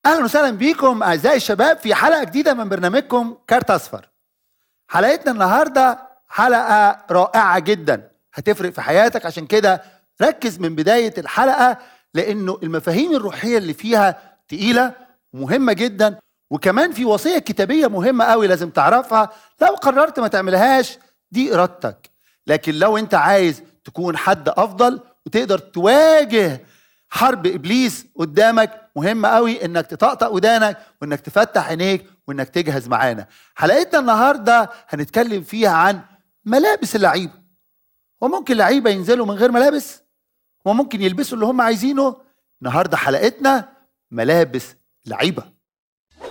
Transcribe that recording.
اهلا وسهلا بيكم اعزائي الشباب في حلقه جديده من برنامجكم كارت اصفر حلقتنا النهارده حلقه رائعه جدا هتفرق في حياتك عشان كده ركز من بدايه الحلقه لانه المفاهيم الروحيه اللي فيها تقيله ومهمه جدا وكمان في وصيه كتابيه مهمه قوي لازم تعرفها لو قررت ما تعملهاش دي ارادتك لكن لو انت عايز تكون حد افضل وتقدر تواجه حرب ابليس قدامك مهم قوي انك تطقطق ودانك وانك تفتح عينيك وانك تجهز معانا حلقتنا النهارده هنتكلم فيها عن ملابس اللعيبه وممكن لعيبه ينزلوا من غير ملابس وممكن يلبسوا اللي هم عايزينه النهارده حلقتنا ملابس لعيبه